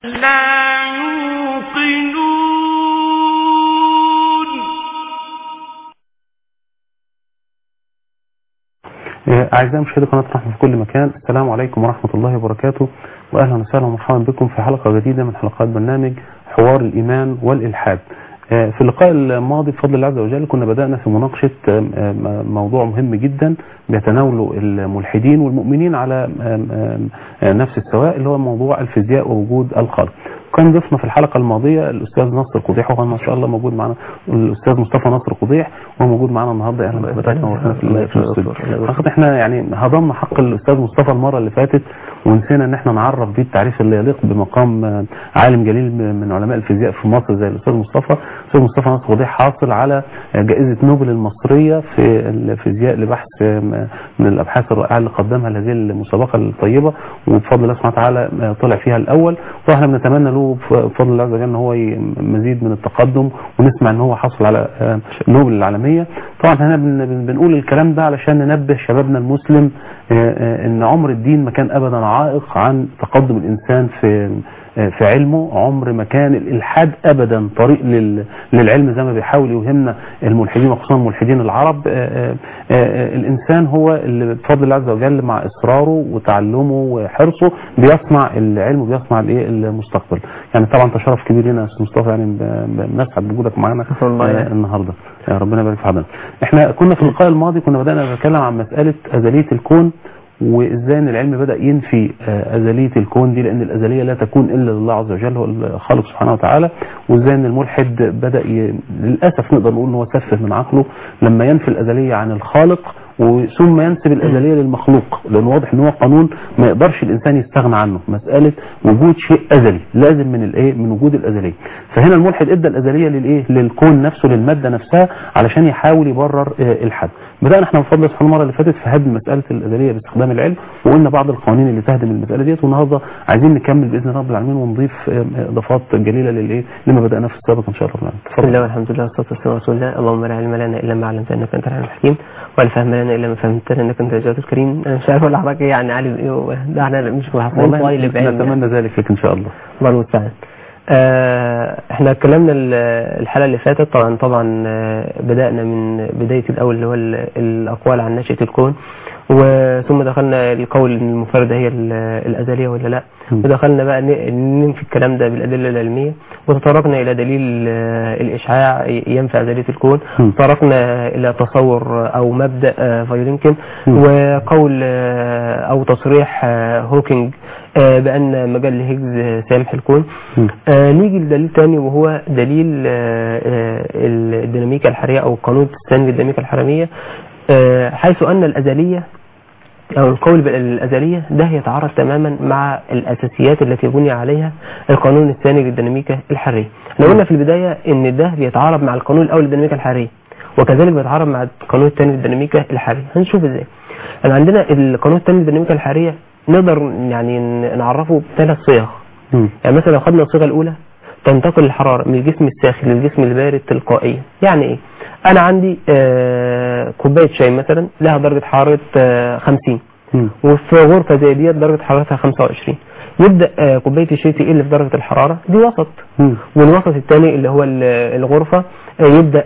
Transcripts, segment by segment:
لا يوقنون أعزائي مشاهدي قناة رحمة في كل مكان السلام عليكم ورحمة الله وبركاته وأهلا وسهلا ومرحبا بكم في حلقة جديدة من حلقات برنامج حوار الإيمان والإلحاد في اللقاء الماضي بفضل الله عز وجل كنا بدأنا في مناقشة موضوع مهم جدا بيتناوله الملحدين والمؤمنين على نفس السواء اللي هو موضوع الفيزياء ووجود الخالق كان ضيفنا في الحلقة الماضية الأستاذ نصر قضيح وهو ما شاء الله موجود معنا الأستاذ مصطفى نصر قضيح وهو موجود معنا النهارده أهلا بحضرتك نورتنا في الاستوديو حقيقة احنا يعني هضمنا حق الأستاذ مصطفى المرة اللي فاتت ونسينا ان احنا نعرف بيه التعريف اللي يليق بمقام عالم جليل من علماء الفيزياء في مصر زي الأستاذ مصطفى الأستاذ مصطفى نصر قضيح حاصل على جائزة نوبل المصرية في الفيزياء لبحث من الأبحاث الرائعة اللي قدمها لهذه المسابقة الطيبة وبفضل الله سبحانه وتعالى طلع فيها الأول واحنا بنتمنى له بفضل الله عز وجل ان هو مزيد من التقدم ونسمع ان هو حصل على نوبل العالمية طبعا هنا بنقول الكلام ده علشان ننبه شبابنا المسلم ان عمر الدين ما كان ابدا عائق عن تقدم الانسان في في علمه عمر ما كان الالحاد ابدا طريق للعلم زي ما بيحاول يوهمنا الملحدين وخصوصا الملحدين العرب الانسان هو اللي بفضل الله عز وجل مع اصراره وتعلمه وحرصه بيصنع العلم وبيصنع الايه المستقبل يعني طبعا تشرف كبير لنا يا استاذ مصطفى يعني بنسعد بوجودك معانا النهارده يا ربنا يبارك في حضرتك احنا كنا في اللقاء الماضي كنا بدانا نتكلم عن مساله ازليه الكون وازاي ان العلم بدأ ينفي ازلية الكون دي لان الازلية لا تكون الا لله عز وجل هو الخالق سبحانه وتعالى وازاي ان الملحد بدأ ي... للأسف نقدر نقول ان هو سفه من عقله لما ينفي الازلية عن الخالق ثم ينسب الازلية للمخلوق لان واضح ان هو قانون ما يقدرش الانسان يستغنى عنه مسألة وجود شيء ازلي لازم من الايه من وجود الازلية فهنا الملحد ادى الازلية للايه للكون نفسه للمادة نفسها علشان يحاول يبرر الحد بدأنا احنا بفضل سبحانه المرة اللي فاتت في هدم مسألة الازلية باستخدام العلم وقلنا بعض القوانين اللي تهدم المسألة ديت والنهارده عايزين نكمل باذن رب العالمين ونضيف اضافات جليلة للايه لما بدأنا في السابق ان شاء الله بسم الله والحمد لله والصلاة والسلام على رسول الله اللهم لا علم لنا الا ما علمتنا انك انت العليم الحكيم ولا فهم لنا الا ما فهمتنا انك انت الجواد الكريم انا مش عارف اقول لحضرتك ايه يعني عالم ايه ده احنا مش محافظين طيب نتمنى ذلك لك ان شاء الله الله المستعان آه احنا اتكلمنا الحلقه اللي فاتت طبعا طبعا بدانا من بدايه الاول اللي هو الاقوال عن نشاه الكون وثم دخلنا القول ان المفردة هي الأزلية ولا لا ودخلنا بقى ننفي الكلام ده بالأدلة العلمية وتطرقنا إلى دليل الإشعاع ينفع أزلية الكون تطرقنا إلى تصور أو مبدأ فايولينكن وقول أو تصريح هوكينج بأن مجال هيجز سامح الكون نيجي لدليل تاني وهو دليل الديناميكا الحرارية أو قانون الثاني للديناميكا الحرارية حيث أن الأزلية أو القول بالأزلية ده يتعارض تماما مع الأساسيات التي بني عليها القانون الثاني للديناميكا الحرارية احنا قلنا في البداية ان ده بيتعارض مع القانون الأول للديناميكا الحرارية وكذلك بيتعارض مع القانون الثاني للديناميكا الحرارية هنشوف ازاي احنا عندنا القانون الثاني للديناميكا الحرارية نقدر يعني نعرفه بثلاث صيغ يعني مثلا لو خدنا الصيغة الأولى تنتقل الحرارة من الجسم الساخن للجسم البارد تلقائيا يعني ايه انا عندي آه كوبايه شاي مثلا لها درجه حراره آه 50 وفي غرفه زي ديت درجه حرارتها 25 يبدا آه كوبايه الشاي تقل في درجه الحراره دي وسط والوسط الثاني اللي هو الغرفه يبدا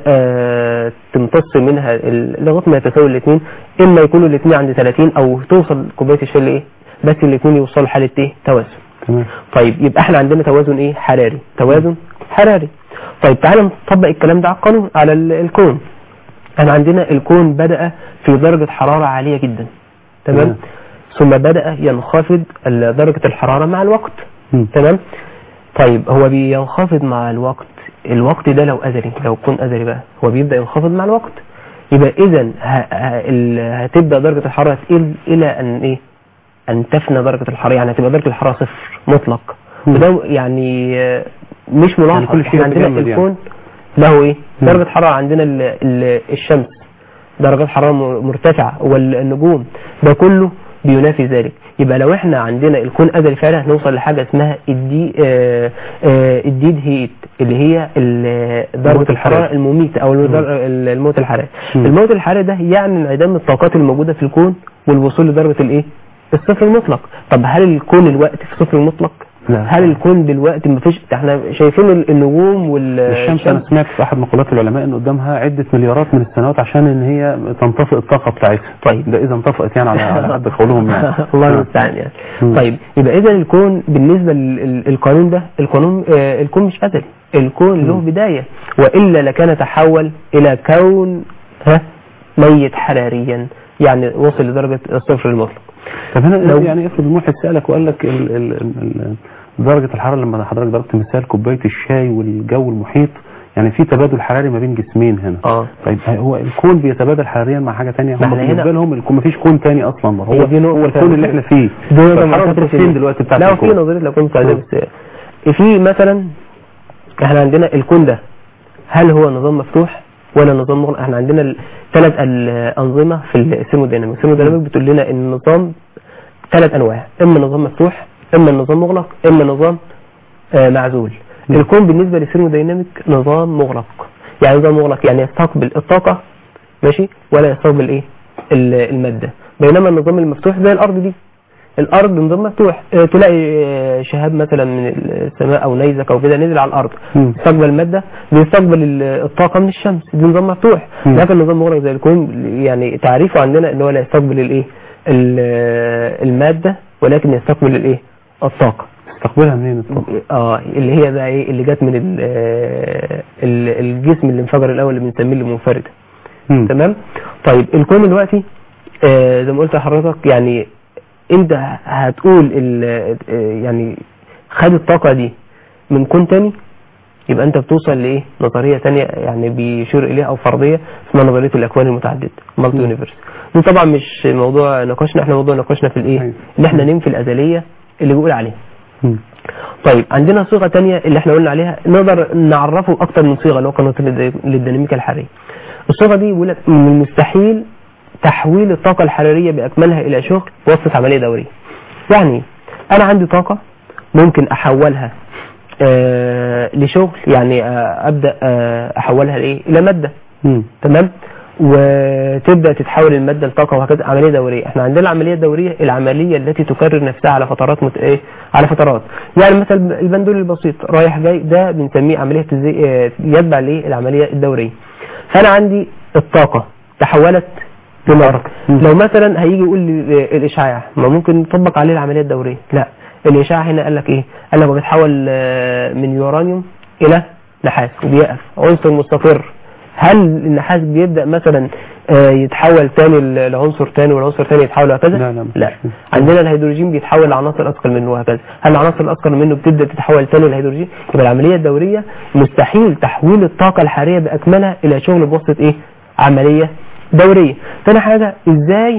تمتص منها لغايه ما يتساوي الاثنين اما يكونوا الاثنين عند 30 او توصل كوبايه الشاي لايه بس الاثنين يوصلوا لحاله ايه توازن طيب يبقى احنا عندنا توازن ايه حراري توازن حراري طيب تعالى نطبق الكلام ده على القانون على الكون احنا عندنا الكون بدأ في درجة حرارة عالية جدا تمام مم. ثم بدأ ينخفض درجة الحرارة مع الوقت مم. تمام طيب هو بينخفض مع الوقت الوقت ده لو أزلي لو كون أزلي بقى هو بيبدأ ينخفض مع الوقت يبقى إذا هتبدأ درجة الحرارة تقل إلى أن إيه أن تفنى درجة الحرارة يعني هتبقى درجة الحرارة صفر مطلق وده يعني مش ملاحظ يعني كل شيء عندنا الكون له ايه درجة حرارة عندنا ال ال الشمس درجات حرارة مرتفعة والنجوم ده كله بينافي ذلك يبقى لو احنا عندنا الكون ازلي فعلا هنوصل لحاجه اسمها الدي آه آه الديد هيت اللي هي درجه الحراره المميته او الموت الحراري الموت الحراري ده يعني انعدام الطاقات الموجوده في الكون والوصول لدرجه الايه الصفر المطلق طب هل الكون الوقت في صفر المطلق لا. هل الكون دلوقتي مفيش احنا شايفين ال- النجوم وال الشمس انا سمعت في احد مقولات العلماء ان قدامها عده مليارات من السنوات عشان ان هي تنطفئ الطاقه بتاعتها طيب. ده اذا انطفئت يعني على على حد قولهم يعني الله آه. المستعان يعني مم. طيب يبقى اذا الكون بالنسبه للقانون ده القانون آه، الكون مش ازلي الكون له مم. بدايه والا لكان تحول الى كون ها ميت حراريا يعني وصل لدرجه الصفر المطلق طب هنا لو- يعني افرض الملحد سالك وقال لك ال ال ال درجه الحراره لما حضرتك ضربت مثال كوبايه الشاي والجو المحيط يعني في تبادل حراري ما بين جسمين هنا اه طيب هو الكون بيتبادل حراريا مع حاجه ثانيه ما هم احنا هنا- بالنسبه لهم الكون مفيش كون ثاني اصلا هو هي دي نقطة هو الكون اللي احنا فيه دي نقطة فالحراره منحصرة بتروح في فين دي. دلوقتي بتاعت لا في الكون نظريه لو كنت عايزها مم. بس في مثلا احنا عندنا الكون ده هل هو نظام مفتوح ولا نظام مغلق احنا عندنا ثلاث الانظمه في الثيرموديناميك الثيرموديناميك بتقول لنا ان النظام ثلاث انواع اما نظام مفتوح اما نظام مغلق اما نظام آه، معزول مم. الكون بالنسبه للثيرموديناميك نظام مغلق يعني نظام مغلق يعني يستقبل الطاقه ماشي ولا يستقبل ايه ال- الماده بينما النظام المفتوح زي الارض دي الارض نظام مفتوح آه، تلاقي آه، شهاب مثلا من السماء او نيزك او كده نزل على الارض مم. يستقبل ماده بيستقبل ال- الطاقه من الشمس دي نظام مفتوح مم. لكن نظام مغلق زي الكون يعني تعريفه عندنا ان هو لا يستقبل الايه ال- الماده ولكن يستقبل الايه الطاقه استقبلها منين الطاقه اه اللي هي بقى ايه اللي جت من ال- آه، ال- الجسم اللي انفجر الاول اللي بنسميه المنفرد مم. تمام طيب الكون دلوقتي آه زي ما قلت لحضرتك يعني انت هتقول ال- آه، يعني خد الطاقة دي من كون تاني يبقى انت بتوصل لايه نظرية تانية يعني بيشير اليها او فرضية اسمها نظرية الاكوان المتعددة مالتي مم. يونيفرس دي طبعا مش موضوع نقاشنا احنا موضوع نقاشنا في الايه أيوة. ان احنا ننفي الازلية اللي بيقول عليها مم. طيب عندنا صيغة تانية اللي احنا قلنا عليها نقدر نعرفه اكتر من صيغة اللي هو قانون للديناميكا الحرارية الصيغة دي بيقول لك من المستحيل تحويل الطاقة الحرارية بأكملها إلى شغل بواسطة عملية دورية يعني انا عندي طاقة ممكن احولها آه لشغل يعني آه ابدا آه احولها لايه الى ماده مم. تمام وتبدا تتحول الماده لطاقه وهكذا عمليه دوريه احنا عندنا العمليه الدوريه العمليه التي تكرر نفسها على فترات مت... ايه على فترات يعني مثلا البندول البسيط رايح جاي ده بنسميه عمليه تزي... آه، يتبع ليه العمليه الدوريه فانا عندي الطاقه تحولت لنار مم. لو مثلا هيجي يقول لي آه، الاشعاع ما ممكن نطبق عليه العمليه الدوريه لا الاشعاع هنا قال لك ايه قال لك هو بيتحول آه، من يورانيوم الى نحاس وبيقف عنصر مستقر هل النحاس بيبدا مثلا آه، يتحول تاني ل- لعنصر تاني والعنصر تاني يتحول وهكذا لا، لا، مفيش لا كده. عندنا الهيدروجين بيتحول لعناصر اثقل منه وهكذا هل العناصر الاثقل منه بتبدا تتحول تاني للهيدروجين يبقى العمليه الدوريه مستحيل تحويل الطاقه الحراريه باكملها الى شغل بواسطه ايه عمليه دوريه ثاني حاجه ازاي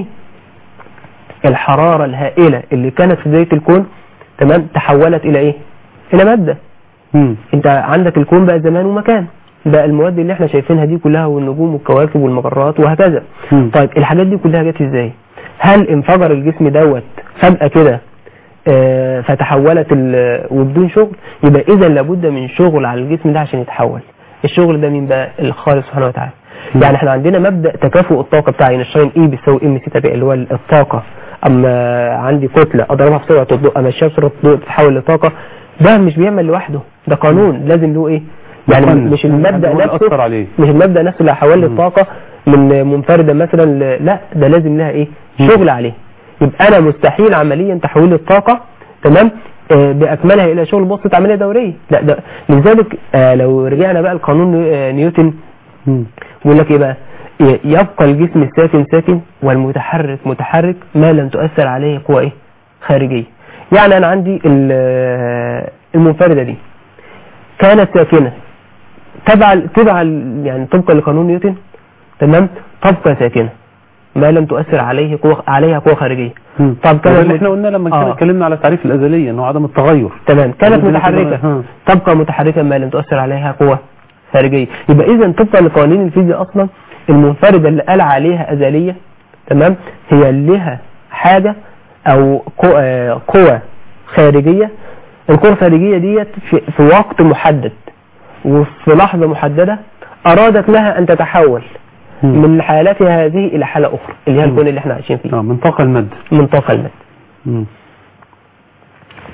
الحراره الهائله اللي كانت في بدايه الكون تمام تحولت الى ايه الى ماده مم. انت عندك الكون بقى زمان ومكان بقى المواد اللي احنا شايفينها دي كلها والنجوم والكواكب والمجرات وهكذا مم. طيب الحاجات دي كلها جت ازاي هل انفجر الجسم دوت فجأة كده آه، فتحولت ال- وبدون شغل يبقى اذا لابد من شغل على الجسم ده عشان يتحول الشغل ده مين بقى الخالق سبحانه وتعالى مم. يعني احنا عندنا مبدأ تكافؤ الطاقة بتاع اينشتاين اي بيساوي ام سي تبع اللي هو الطاقة اما عندي كتلة اضربها في سرعة الضوء امشيها بسرعة الضوء تتحول لطاقة ده مش بيعمل لوحده ده قانون لازم له ايه يعني مقنن. مش المبدأ هو اللي نفسه أثر عليه. مش المبدأ نفسه اللي هيحول لي مم. الطاقة من منفردة مثلا ل... لا ده لازم لها ايه مم. شغل عليه يبقى انا مستحيل عمليا تحويل الطاقة تمام آه، باكملها الى شغل بواسطه عمليه دوريه لا ده لذلك آه، لو رجعنا بقى لقانون نيو- آه، نيوتن مم. بيقول لك ايه بقى ي- يبقى الجسم الساكن ساكن والمتحرك متحرك ما لم تؤثر عليه قوى ايه خارجيه يعني انا عندي ال- آه، المنفرده دي كانت ساكنه تبع تبع ال- يعني طبقا لقانون نيوتن تمام تبقى ساكنه ما لم تؤثر عليه قوة عليها قوة خارجية مم. طب كانت وده اللي مت- احنا قلنا لما آه. كنا اتكلمنا على تعريف الازليه انه عدم التغير تمام كانت وده اللي متحركة ها. تبقى متحركة ما لم تؤثر عليها قوة خارجية يبقى إذا طبقا لقوانين الفيزياء أصلا المنفردة اللي قال عليها أزلية تمام هي لها حاجة أو قو- آه، قوة خارجية القوة الخارجية ديت في, في وقت محدد وفي لحظة محددة أرادت لها أن تتحول مم. من حالتها هذه إلى حالة أخرى اللي هي مم. الكون اللي احنا عايشين فيه اه من طاقه الماده من طاقة المادة مم.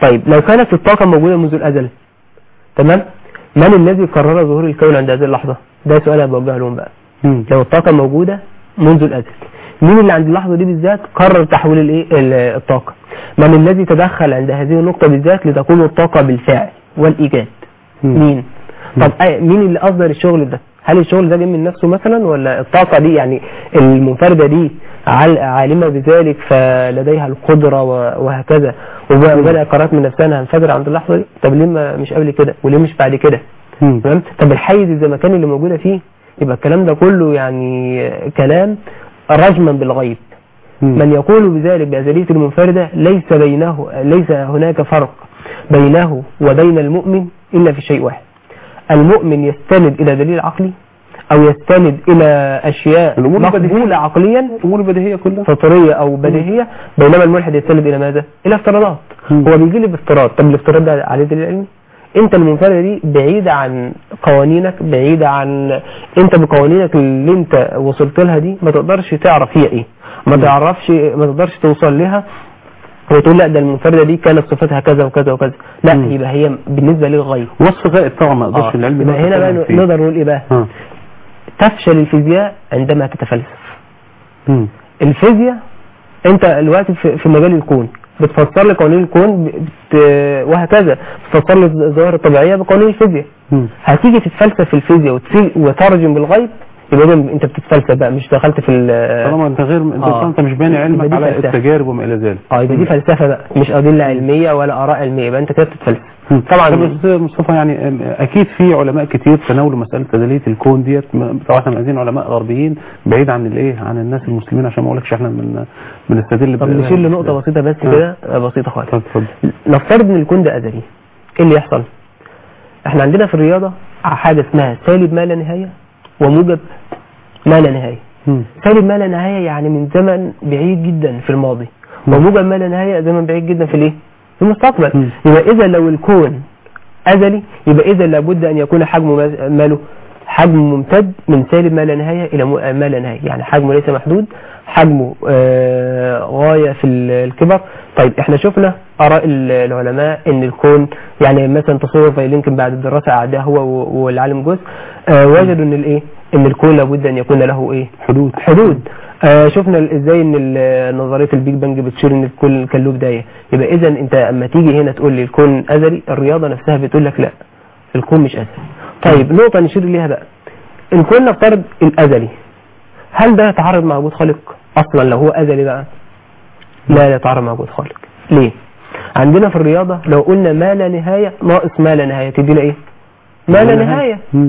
طيب لو كانت الطاقة موجودة منذ الأزل تمام من الذي قرر ظهور الكون عند هذه اللحظة ده سؤال أنا بوجه لهم بقى مم. لو الطاقة موجودة منذ الأزل مين اللي عند اللحظة دي بالذات قرر تحويل الايه ال- الطاقة من الذي تدخل عند هذه النقطة بالذات لتكون الطاقة بالفعل والإيجاد مم. مين طب أي- مين اللي أصدر الشغل ده هل الشغل ده جاي من نفسه مثلا ولا الطاقة دي يعني المنفردة دي عال- عالمة بذلك فلديها القدرة و- وهكذا وب- وبدأ قرارات من نفسها انها هنفجر عند اللحظة دي طب ليه ما- مش قبل كده وليه مش بعد كده مم. تمام طب الحيز الزمكاني اللي موجودة فيه يبقى الكلام ده كله يعني كلام رجما بالغيب مم. من يقول بذلك بأزلية المنفردة ليس بينه ليس هناك فرق بينه وبين المؤمن إلا في شيء واحد المؤمن يستند إلى دليل عقلي أو يستند إلى أشياء الأمور البديهية. مقبولة عقليا الأمور البديهية كلها فطرية أو بديهية بينما الملحد يستند إلى ماذا؟ إلى افتراضات مم. هو بيجي لي بافتراض طب الافتراض ده عليه دليل علمي؟ انت المنفردة دي بعيدة عن قوانينك بعيدة عن انت بقوانينك اللي انت وصلت لها دي ما تقدرش تعرف هي ايه ما تعرفش ما تقدرش توصل لها وتقول لا ده المنفردة دي كانت صفتها كذا وكذا وكذا لا مم. يبقى هي بالنسبة لي غير وصف غائب طبعا ما اقدرش العلم يبقى ده هنا بقى يتكلم فيه. نقدر نقول ايه بقى اه تفشل الفيزياء عندما تتفلسف مم. الفيزياء انت دلوقتي في في مجال الكون بتفسر لي قوانين الكون بت... وهكذا بتفسر لي الظواهر الطبيعيه بقوانين الفيزياء مم. هتيجي تتفلسف في الفيزياء وتسي... وترجم بالغيب يبقى إذن انت بتتفلسف بقى مش دخلت في ال... طالما انت غير انت آه. انت مش باني علمك يبقى دي على فلسفة. التجارب وما الى ذلك اه يبقى دي فلسفه بقى مش ادله علميه ولا اراء علميه يبقى انت كده بتتفلسف مم. طبعا طب استاذ مصطفى يعني أم، اكيد في علماء كتير تناولوا مساله تدليه الكون ديت م- طبعا احنا عايزين علماء غربيين بعيد عن الايه عن الناس المسلمين عشان ما اقولكش احنا من بنستدل طب ب- نشيل لنقطه بسيطه بس آه. كده آه، بسيطه خالص طب اتفضل نفترض ان الكون ده ازلي ايه اللي يحصل احنا عندنا في الرياضه حاجه اسمها سالب ما لا نهايه وموجب ما لا نهايه مم. سالب ما لا نهايه يعني من زمن بعيد جدا في الماضي مم. وموجب ما لا نهايه زمن بعيد جدا في الايه في المستقبل مم. يبقى اذا لو الكون ازلي يبقى اذا لابد ان يكون حجمه ماز- ماله حجم ممتد من سالب ما لا نهايه الى مو- ما لا نهايه يعني حجمه ليس محدود حجمه آه، غايه في ال- الكبر طيب احنا شفنا اراء ال- العلماء ان الكون يعني مثلا تصور زي لينكن بعد الدراسه قعدها هو و- والعالم جوز آه، وجدوا ان الايه ان الكون لابد ان يكون له ايه حدود حدود آه شفنا ال- ازاي ان ال- نظريه البيج بانج بتشير ان الكون كان له بدايه يبقى اذا انت اما تيجي هنا تقول لي الكون ازلي الرياضه نفسها بتقول لك لا الكون مش ازلي طيب نقطه نشير ليها بقى الكون نفترض الازلي هل ده يتعارض مع وجود خالق اصلا لو هو ازلي بقى لا يتعارض مع وجود خالق ليه عندنا في الرياضه لو قلنا ما لا نهايه ناقص ما لا نهايه تدينا ايه ما لا نهايه مم.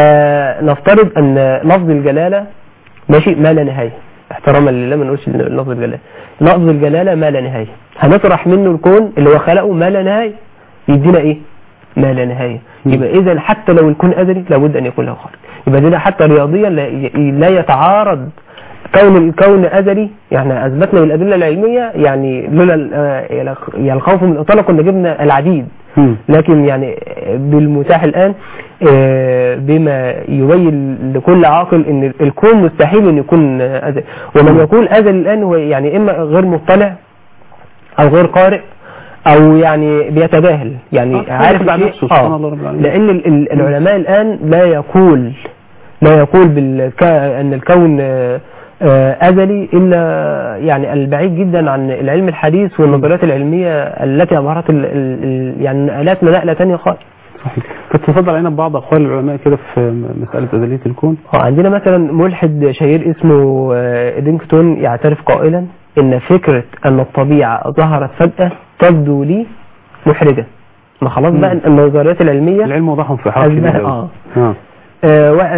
فنفترض ان لفظ الجلالة ماشي ما لا نهاية احتراما لله ما نقولش لفظ الجلالة لفظ الجلالة ما لا نهاية هنطرح منه الكون اللي هو خلقه ما لا نهاية يدينا ايه ما لا نهاية مم. يبقى اذا حتى لو الكون ازلي لابد ان يكون له خالق يبقى ده حتى رياضيا لا, لا يتعارض كون الكون ازلي يعني اثبتنا بالادله العلميه يعني لولا ال- آه، يعني الخوف من الاطاله كنا جبنا العديد مم. لكن يعني بالمتاح الآن آه، بما يبين لكل عاقل ان الكون مستحيل ان يكون آه، أزل ومن يقول أزل الآن هو يعني إما غير مطلع أو غير قارئ أو يعني بيتجاهل يعني آه، عارف يخدع الشيء- نفسه، سبحان الله رب العالمين. لأن ال- ال- العلماء الآن لا يقول لا يقول بالك... أن الكون آه، آه، أزلي إلا يعني البعيد جدا عن العلم الحديث والنظريات العلمية التي أظهرت ال... ال... ال- يعني نقلاتنا نقلة تانية خالص صحيح تتفضل علينا ببعض اقوال العلماء كده في م- مساله ازليه الكون آه، عندنا مثلا ملحد شهير اسمه آه، إدينغتون يعترف قائلا إن فكرة أن الطبيعة ظهرت فجأة تبدو لي محرجة ما خلاص بقى مم. النظريات العلمية العلم وضعهم في حرف أشبه- كده آه. اه آه، و-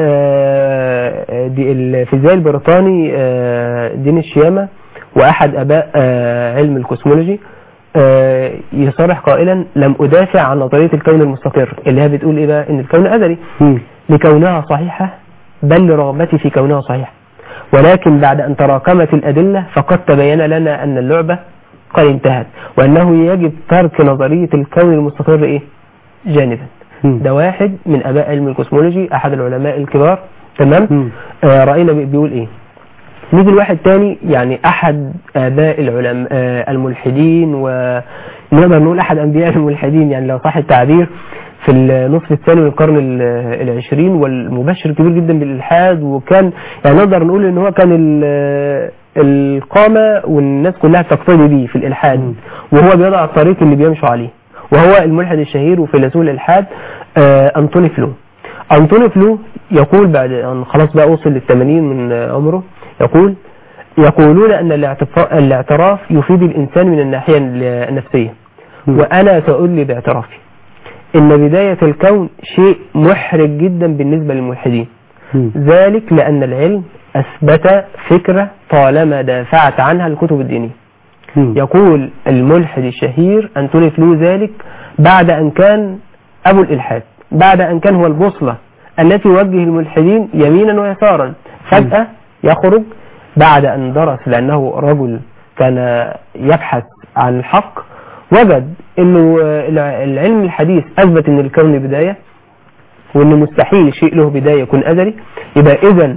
آه، دي الفيزياء البريطاني آه، دين الشيامة وأحد أباء آه، علم الكوسمولوجي آه، يصرح قائلا لم أدافع عن نظرية الكون المستقر اللي هي بتقول إيه بقى إن الكون أزلي مم. لكونها صحيحة بل لرغبتي في كونها صحيحة ولكن بعد أن تراكمت الأدلة فقد تبين لنا أن اللعبة قد انتهت وأنه يجب ترك نظرية الكون المستقر إيه؟ جانبا مم. ده واحد من اباء علم الكوسمولوجي احد العلماء الكبار تمام مم. آه راينا بي- بيقول ايه نيجي لواحد تاني يعني احد اباء العلماء آه الملحدين نقدر نقول احد انبياء الملحدين يعني لو صح التعبير في النصف الثاني من القرن ال- العشرين والمبشر كبير جدا بالالحاد وكان يعني نقدر نقول ان هو كان ال- القامة والناس كلها تقتدي بيه في الالحاد وهو بيضع الطريق اللي بيمشوا عليه وهو الملحد الشهير وفيلسوف الالحاد آه، انطوني فلو انطوني فلو يقول بعد ان خلاص بقى وصل للثمانين من عمره يقول يقولون ان الاعتفا- الاعتراف يفيد الانسان من الناحية النفسية مم. وانا سأقول باعترافي ان بداية الكون شيء محرج جدا بالنسبة للملحدين مم. ذلك لان العلم اثبت فكرة طالما دافعت عنها الكتب الدينية مم. يقول الملحد الشهير أنتوني فلو ذلك بعد أن كان أبو الإلحاد بعد أن كان هو البوصلة التي يوجه الملحدين يمينا ويسارا فجأة يخرج بعد أن درس لأنه رجل كان يبحث عن الحق وجد أنه الع- العلم الحديث أثبت أن الكون بداية وأن مستحيل شيء له بداية يكون أزلي يبقى إذا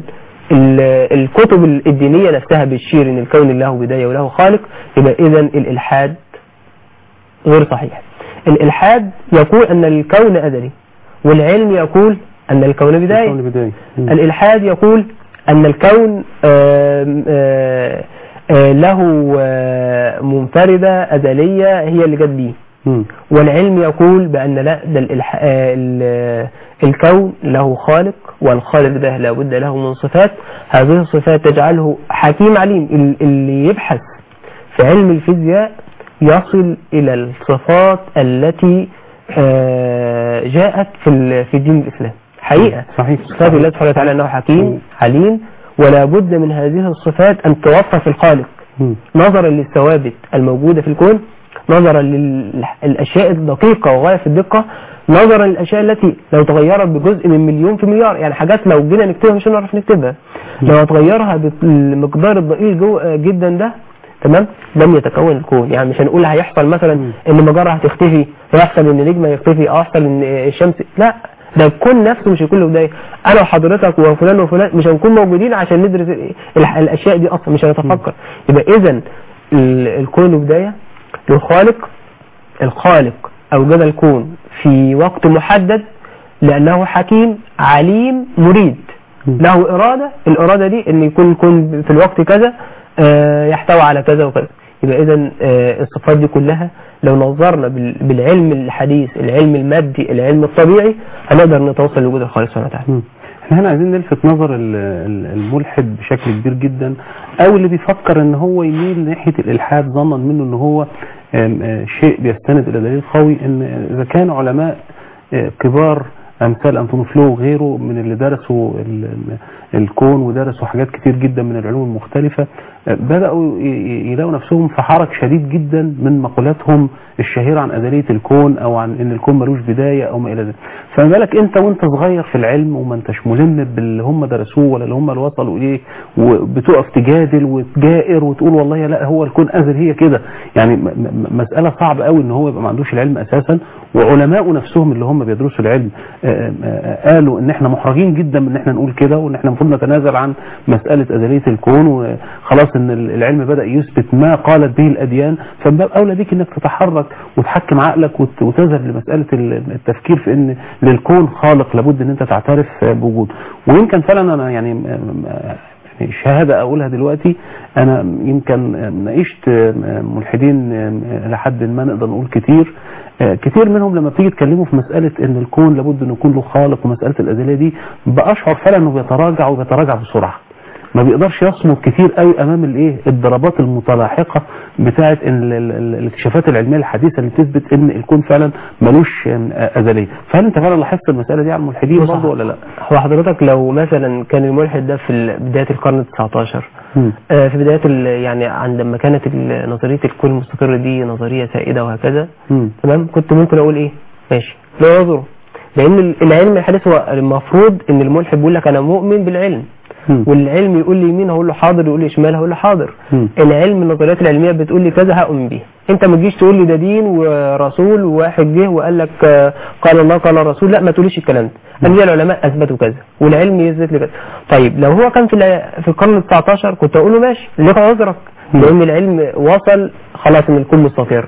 الكتب الدينية نفسها بتشير أن الكون له بداية وله خالق يبقى إذا الإلحاد غير صحيح الإلحاد يقول أن الكون أزلي والعلم يقول أن الكون بداية الكون بداية مم. الإلحاد يقول أن الكون آم، آه، آه، له آه، منفردة أزلية هي اللي جت بيه مم. والعلم يقول بأن لا ده الإلح... آه، ال- الكون له خالق والخالق ده لابد له من صفات هذه الصفات تجعله حكيم عليم ال- اللي يبحث في علم الفيزياء يصل إلى الصفات التي آه، جاءت في ال- في دين الإسلام حقيقة صحيح صفات الله سبحانه وتعالى أنه حكيم عليم ولا بد من هذه الصفات أن توفر في الخالق مم. نظرا للثوابت الموجودة في الكون نظرا للأشياء الدقيقة وغاية في الدقة نظرا للأشياء التي لو تغيرت بجزء من مليون في مليار يعني حاجات لو جينا نكتبها مش هنعرف نكتبها لو هتغيرها بالمقدار الضئيل جو جدا ده تمام لم يتكون الكون يعني مش هنقول هيحصل مثلا ان مجرة هتختفي هيحصل ان نجمة يختفي او يحصل ان الشمس لا ده الكون نفسه مش هيكون له بداية انا وحضرتك وفلان وفلان مش هنكون موجودين عشان ندرس ال- الاشياء دي اصلا مش هنتفكر يبقى اذا ال- الكون له بداية له خالق الخالق اوجد الكون في وقت محدد لانه حكيم عليم مريد له إرادة الإرادة دي ان يكون الكون في الوقت كذا آه، يحتوي على كذا وكذا يبقى اذا آه، الصفات دي كلها لو نظرنا بال- بالعلم الحديث العلم المادي العلم الطبيعي هنقدر نتوصل لوجود الخالق سبحانه وتعالى مم. احنا هنا عايزين نلفت نظر ال- ال- الملحد بشكل كبير جدا او اللي بيفكر ان هو يميل ناحية الالحاد ظنا منه ان هو آم، آه، شيء بيستند الى دليل قوي ان اذا كان علماء آه، كبار امثال انطوني فلو وغيره من اللي درسوا ال- ال- الكون ودرسوا حاجات كتير جدا من العلوم المختلفة آه، بدأوا ي- ي- يلاقوا نفسهم في حرج شديد جدا من مقولاتهم الشهيرة عن أدلية الكون أو عن إن الكون ملوش بداية أو ما إلى ذلك فما بالك أنت وأنت صغير في العلم وما أنتش ملم باللي هم درسوه ولا اللي هم اللي وصلوا إيه وبتقف تجادل وتجائر وتقول والله لا هو الكون أزل هي كده يعني م- م- مسألة صعبة قوي إن هو يبقى ما عندوش العلم أساسا وعلماء نفسهم اللي هم بيدرسوا العلم آه، آه، قالوا إن إحنا محرجين جدا من إن إحنا نقول كده وإن إحنا المفروض نتنازل عن مسألة أزلية الكون وخلاص إن العلم بدأ يثبت ما قالت به الأديان فمن باب أولى بيك إنك تتحرك وتحكم عقلك وت- وتذهب لمسألة ال- التفكير في إن للكون خالق لابد إن أنت تعترف بوجوده ويمكن فعلا أنا يعني م- م- يعني شهادة أقولها دلوقتي أنا يمكن ناقشت ملحدين لحد ما نقدر نقول كتير كتير منهم لما بتيجي تكلموا في مسألة إن الكون لابد إنه يكون له خالق ومسألة الأزلية دي بأشعر فعلا إنه بيتراجع وبيتراجع بسرعة ما بيقدرش يصمد كتير قوي امام الايه الضربات المتلاحقه بتاعه ال- ال- ال- الاكتشافات العلميه الحديثه اللي بتثبت ان الكون فعلا ملوش آم، ازليه فهل انت فعلا لاحظت المساله دي على الملحدين بص برضه ولا لا هو حضرتك لو مثلا كان الملحد ده في ال- بداية القرن ال 19 مم. آه، في بداية ال- يعني عندما كانت ال- نظرية الكون المستقر دي نظرية سائدة وهكذا مم. تمام كنت ممكن اقول ايه ماشي لا يعذره لان ال- العلم الحديث هو المفروض ان الملحد بيقول لك انا مؤمن بالعلم مم. والعلم يقول لي يمين هقول له حاضر يقول لي شمال هقول له حاضر مم. العلم النظريات العلميه بتقول لي كذا هؤمن بيها انت ما تجيش تقول لي ده دين ورسول وواحد جه وقال لك آه، قال الله قال الرسول لا ما تقوليش الكلام ده انبياء العلماء اثبتوا كذا والعلم يثبت لي كذا طيب لو هو كان في الع- في القرن ال 19 كنت اقول له ماشي ليك عذرك لان العلم وصل خلاص ان الكون مستقر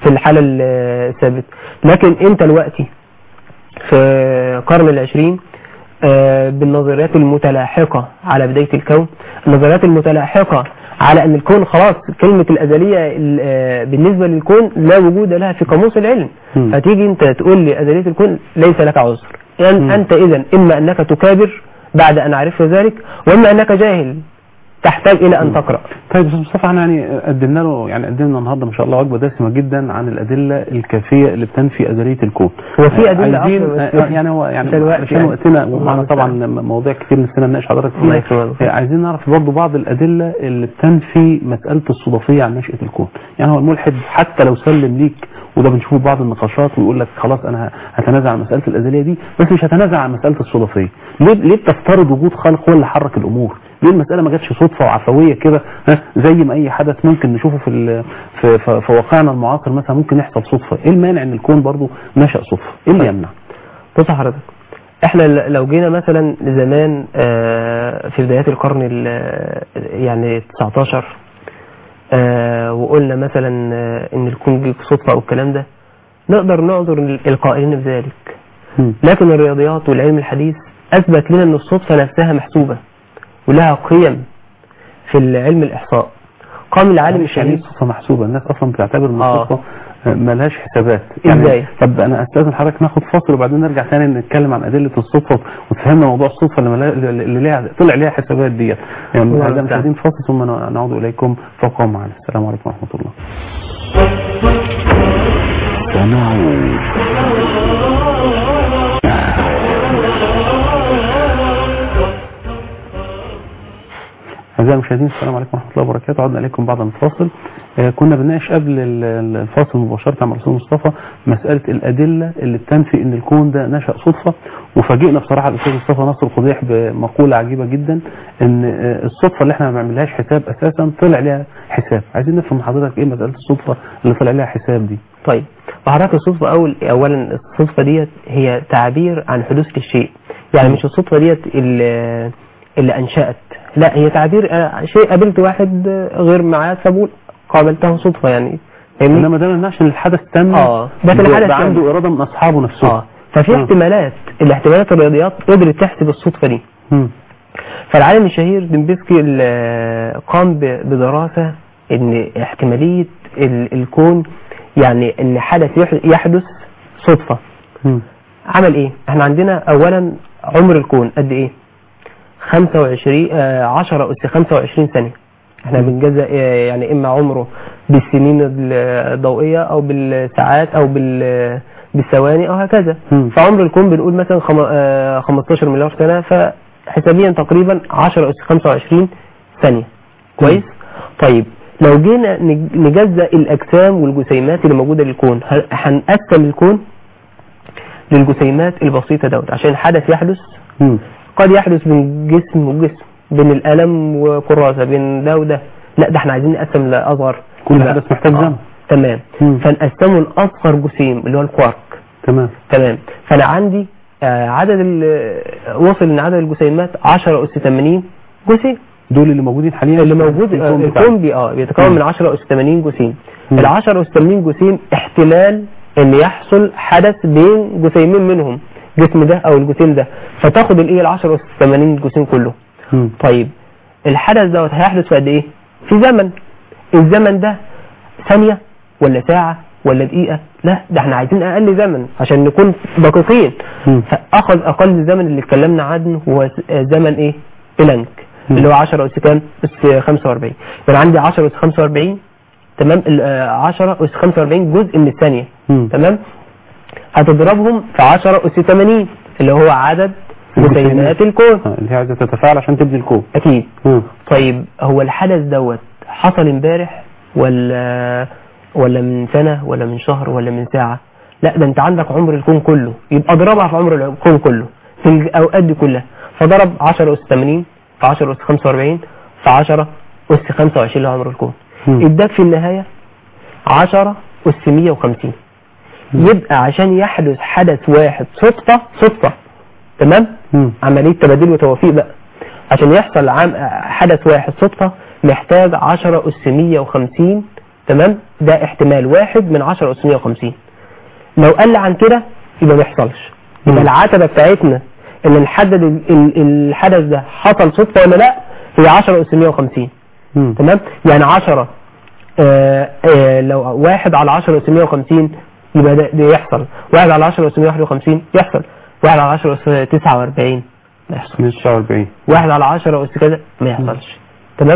في الحالة الثابتة لكن انت دلوقتي في القرن العشرين آه، بالنظريات المتلاحقة على بداية الكون النظريات المتلاحقة على ان الكون خلاص كلمة الازلية ال- آه، بالنسبة للكون لا وجود لها في قاموس العلم مم. فتيجي انت تقول لي ازلية الكون ليس لك عذر يعني مم. انت اذا اما انك تكابر بعد ان عرفت ذلك واما انك جاهل تحتاج الى ان تقرأ طيب استاذ مصطفى احنا يعني قدمنا له يعني قدمنا النهارده ما شاء الله وجبه دسمه جدا عن الادله الكافيه اللي بتنفي ازليه الكون. هو في أدلة عايزين أصلاً بس آه، يعني هو يعني عشان الوقت عشان يعني. وقتنا الله ومعنا طبعا مواضيع كتير نسينا نناقش حضرتك الله فيها يكرمك. آه، عايزين نعرف برضه بعض الادله اللي بتنفي مساله الصدفيه عن نشاه الكون. يعني هو الملحد حتى لو سلم ليك وده بنشوفه في بعض النقاشات ويقول لك خلاص انا هتنازع عن مساله الازليه دي بس مش هتنازع عن مساله الصدفيه. ليه ليه بتفترض وجود خالق هو اللي حرك الامور؟ ليه المسألة ما جاتش صدفة وعفوية كده ها زي ما أي حدث ممكن نشوفه في ال- في, في, في واقعنا المعاصر مثلا ممكن يحصل صدفة إيه المانع إن الكون برضو نشأ صدفة إيه اللي يمنع بص حضرتك احنا ل- لو جينا مثلا زمان آه، في بدايات القرن ال- يعني 19 آه، وقلنا مثلا آه، ان الكون جه صدفة او الكلام ده نقدر نعذر ال- القائلين بذلك مم. لكن الرياضيات والعلم الحديث اثبت لنا ان الصدفة نفسها محسوبة ولها قيم في العلم الاحصاء قام العالم مش يعني الشهيد صدفة محسوبة الناس أصلا بتعتبر إن آه. الصدفة آه، ملهاش حسابات إزاي؟ طب أنا أستاذن حضرتك ناخد فاصل وبعدين نرجع تاني نتكلم عن أدلة الصدفة وتفهمنا موضوع الصدفة اللي, ملا- اللي ليها طلع ليها حسابات ديت يعني الله أعزائي يستعان. المشاهدين فاصل ثم نعود إليكم فابقوا معنا السلام عليكم ورحمة الله أعزائي المشاهدين السلام عليكم ورحمة الله وبركاته عدنا إليكم بعد الفاصل آه، كنا بنناقش قبل ال- ال- الفاصل مباشرة مع الأستاذ مصطفى مسألة الأدلة اللي بتنفي إن الكون ده نشأ صدفة وفاجئنا بصراحة الأستاذ مصطفى نصر القضيح بمقولة عجيبة جدا إن آه، الصدفة اللي إحنا ما بنعملهاش حساب أساسا طلع لها حساب عايزين نفهم من حضرتك إيه مسألة الصدفة اللي طلع لها حساب دي طيب وحضرتك الصدفة أول أولا الصدفة ديت هي تعبير عن حدوث الشيء يعني مش الصدفة ديت اللي, اللي أنشأت لا هي تعبير آه، شيء قابلت واحد آه، غير معاه فبقول قابلته صدفة يعني فاهمني؟ إنما ده ما يمنعش إن الحدث تم آه، ده في ب- الحدث بقى تم. عنده إرادة من أصحابه نفسهم اه ففي مم. احتمالات الاحتمالات الرياضيات قدرت تحسب الصدفة دي مم. فالعالم الشهير ديمبسكي ال- قام ب- بدراسة ان احتمالية ال- الكون يعني ان حدث يح- يحدث صدفة مم. عمل ايه احنا عندنا اولا عمر الكون قد ايه 25 آه 10 اس 25 سنة احنا مم. بنجزء آه، يعني اما عمره بالسنين الضوئية او بالساعات او بال بالثواني او هكذا مم. فعمر الكون بنقول مثلا خم... آه 15 مليار سنة فحسابيا تقريبا 10 اس 25 ثانية كويس طيب لو جينا نج- نجزأ الأجسام والجسيمات اللي موجودة للكون ه- هنقسم الكون للجسيمات البسيطة دوت عشان حدث يحدث مم. قد يحدث بين جسم وجسم بين الألم وكراسة بين ده وده لا ده احنا عايزين نقسم لأصغر كل لا. حدث محتاج آه. زمن. تمام مم. فنقسمه لأصغر جسيم اللي هو الكوارك تمام تمام فانا عندي آه، عدد ال- وصل ان عدد الجسيمات 10 اس 80 جسيم دول اللي موجودين حاليا اللي موجود في آه، الكون بتاعنا. الكون بي اه بيتكون مم. من 10 اس 80 جسيم مم. ال 10 اس 80 جسيم احتمال ان يحصل حدث بين جسيمين منهم الجسم ده او الجسيم ده فتاخد الايه ال 10 اس 80 جسيم كله مم. طيب الحدث دوت هيحدث في قد ايه في زمن الزمن ده ثانية ولا ساعة ولا دقيقة لا ده احنا عايزين اقل زمن عشان نكون دقيقين مم. فاخذ اقل زمن اللي اتكلمنا عنه هو ز- آه، زمن ايه بلانك مم. اللي هو 10 اس كام اس 45 يعني عندي 10 اس 45 تمام ال- آه، 10 اس 45 جزء من الثانية مم. تمام هتضربهم في 10 اس 80 اللي هو عدد الجسيمات. جسيمات الكون آه، اللي هي عايزه تتفاعل عشان تبني الكون اكيد مم. طيب هو الحدث دوت حصل امبارح ولا ولا من سنة ولا من شهر ولا من ساعة لا ده انت عندك عمر الكون كله يبقى اضربها في عمر الكون كله في الاوقات دي كلها فضرب 10 اس 80 في 10 اس 45 في 10 اس 25 اللي هو عمر الكون مم. اداك في النهاية 10 اس 150 يبقى عشان يحدث حدث واحد صدفة صدفة تمام مم. عملية تبادل وتوافيق بقى عشان يحصل عام حدث واحد صدفة محتاج 10 أس 150 تمام ده احتمال واحد من 10 أس 150 لو قل عن كده يبقى ما يحصلش يبقى مم. العتبة بتاعتنا اللي نحدد ال- ال- الحدث ده حصل صدفة ولا لا هي 10 أس 150 مم. تمام يعني 10 آه آه لو واحد على 10 أس 150 يبقى ده, ده يحصل واحد على 10 أس 151 يحصل واحد على 10 أس 49 ما يحصلش 149 واحد على 10 أس كذا ما يحصلش تمام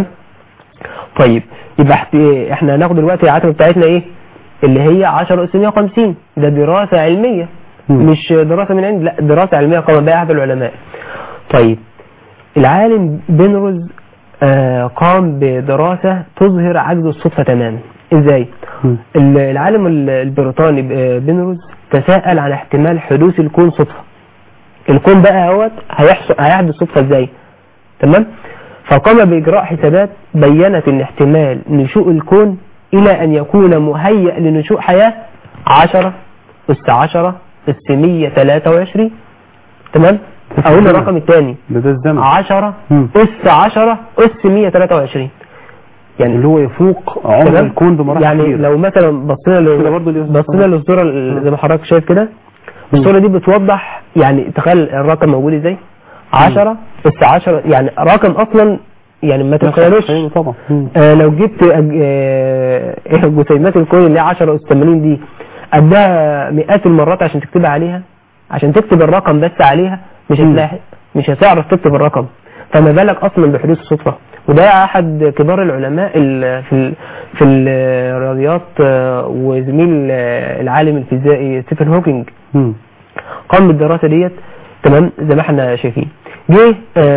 طيب يبقى احت- احنا هناخد دلوقتي العتبة بتاعتنا ايه اللي هي 10 أس 150 ده دراسة علمية مم. مش دراسة من عند لا دراسة علمية قام بها أحد العلماء طيب العالم بنروز آه قام بدراسة تظهر عجز الصدفة تماما ازاي مم. ال- العالم ال- البريطاني آه، بنروز تساءل عن احتمال حدوث الكون صدفة الكون بقى اهوت هيحصل هيحدث صدفة ازاي تمام فقام بإجراء حسابات بينت ان احتمال نشوء الكون إلى أن يكون مهيئ لنشوء حياة 10 أس 10 أس 123 تمام أقول الرقم الثاني ده ده الزمن 10 مم. أس 10 أس 123 يعني اللي هو يفوق عمر تمام؟ الكون بمراحل يعني كتير. لو مثلا بصينا كده لو برضه ليه بصينا للصورة ال- زي ما حضرتك شايف كده الصورة دي بتوضح يعني تخيل الرقم موجود ازاي 10 أس 10 يعني رقم أصلا يعني ما تتخيلوش أيوة طبعا مم. آه لو جبت أج- آه ايه جسيمات الكون اللي هي 10 اس 80 دي قدها مئات المرات عشان تكتبها عليها عشان تكتب الرقم بس عليها مش مم. هتلاحق مش هتعرف تكتب الرقم فما بالك اصلا بحدوث الصدفه وده احد كبار العلماء ال- في ال- في الرياضيات آه، وزميل آه، العالم الفيزيائي ستيفن هوكينج مم. قام بالدراسة ديت تمام زي ما احنا شايفين جه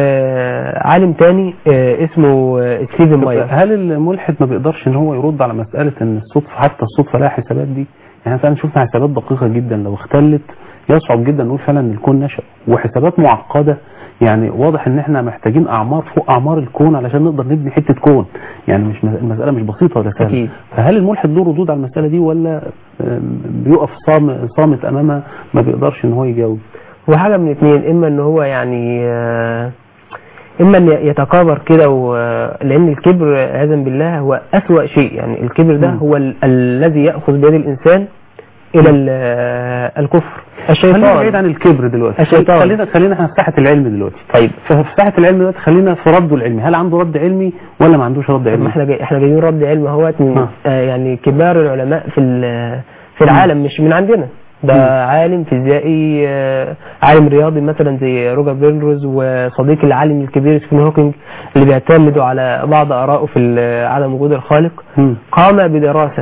آه عالم تاني آه اسمه آه ستيفن ماير هل الملحد ما بيقدرش ان هو يرد على مسألة ان الصدفة حتى الصدفة لها حسابات دي يعني فعلا شفنا حسابات دقيقة جدا لو اختلت يصعب جدا نقول فعلا ان الكون نشأ وحسابات معقدة يعني واضح ان احنا محتاجين اعمار فوق اعمار الكون علشان نقدر نبني حتة كون يعني مش مس- المسألة مش بسيطة ولا سهلة أكيد. فهل الملحد له ردود على المسألة دي ولا آم، بيقف صام- صامت امامها ما بيقدرش ان هو يجاوب هو حاجة من اتنين اما ان هو يعني آه اما ان يتكابر كده و- لان الكبر عياذا بالله هو اسوأ شيء يعني الكبر ده مم. هو ال الذي يأخذ بيد الانسان الى ال- آه، الكفر خلينا بعيد الشيطان عن الكبر دلوقتي الشيطان. خلينا خلينا احنا في ساحة العلم دلوقتي طيب ففي ساحة العلم دلوقتي خلينا في رده العلمي هل عنده رد علمي ولا ما عندوش رد طب ما علمي احنا جاي احنا جايين رد علم اهوت من ها. آه يعني كبار العلماء في ال- في العالم مش من عندنا ده مم. عالم فيزيائي آه، عالم رياضي مثلا زي روجر بيلروز وصديق العالم الكبير ستيفن هوكينج اللي بيعتمدوا على بعض ارائه في ال- عدم وجود الخالق مم. قام بدراسة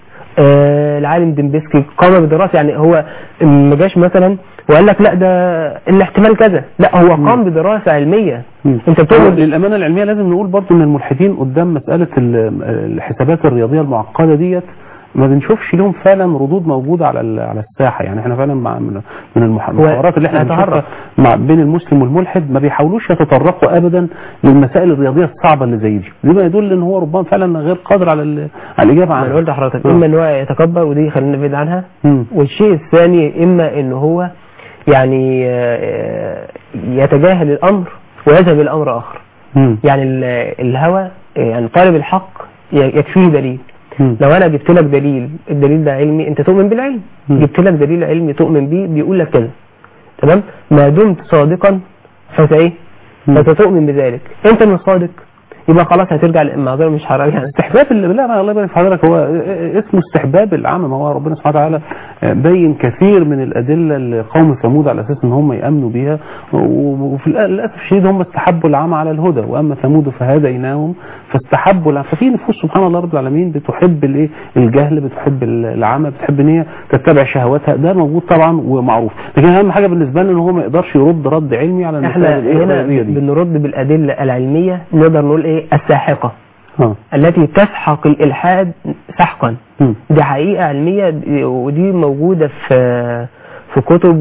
آه، العالم ديمبسكي قام بدراسة يعني هو ما جاش مثلا وقال لك لا ده الاحتمال كذا لا هو قام بدراسة علمية مم. انت بتقول للأمانة العلمية لازم نقول برضو ان الملحدين قدام مسألة ال- الحسابات الرياضية المعقدة ديت ما بنشوفش لهم فعلا ردود موجودة على ال- على الساحة يعني احنا فعلا مع من من المح- المحاورات اللي احنا هيتهرب. بنشوفها مع بين المسلم والملحد ما بيحاولوش يتطرقوا ابدا للمسائل الرياضية الصعبة اللي زي دي دي ما يدل ان هو ربما فعلا غير قادر على ال- على الإجابة ما انا عنها قلت لحضرتك آه. اما ان هو يتكبر ودي خلينا نبعد عنها مم. والشيء الثاني اما ان هو يعني آه، يتجاهل الامر ويذهب الى امر اخر مم. يعني ال- الهوى يعني طالب الحق ي- يكفيه دليل مم. لو انا جبت لك دليل الدليل ده علمي انت تؤمن بالعلم مم. جبت لك دليل علمي تؤمن بيه بيقول لك كذا تمام ما دمت صادقا فانت ايه مم. فانت تؤمن بذلك انت مش صادق يبقى خلاص هترجع المعذره مش حرام يعني استحباب اللي لا ما الله يبارك في حضرتك هو اسمه استحباب العمى ما هو ربنا سبحانه وتعالى بين كثير من الادله لقوم ثمود على اساس ان هم يامنوا بها وفي الآ- للاسف الشديد هم استحبوا العمى على الهدى واما ثمود فهديناهم فاستحبوا العمى ففي نفوس سبحان الله رب العالمين بتحب الايه الجهل بتحب العمى بتحب ان هي تتبع شهواتها ده موجود طبعا ومعروف لكن اهم حاجه بالنسبه لنا ان هو ما يقدرش يرد رد علمي على احنا المسائل هنا الرياضية دي بنرد بالادله العلميه نقدر نقول ايه الساحقه اه التي تسحق الالحاد سحقا مم. دي حقيقه علميه دي- ودي موجوده في في كتب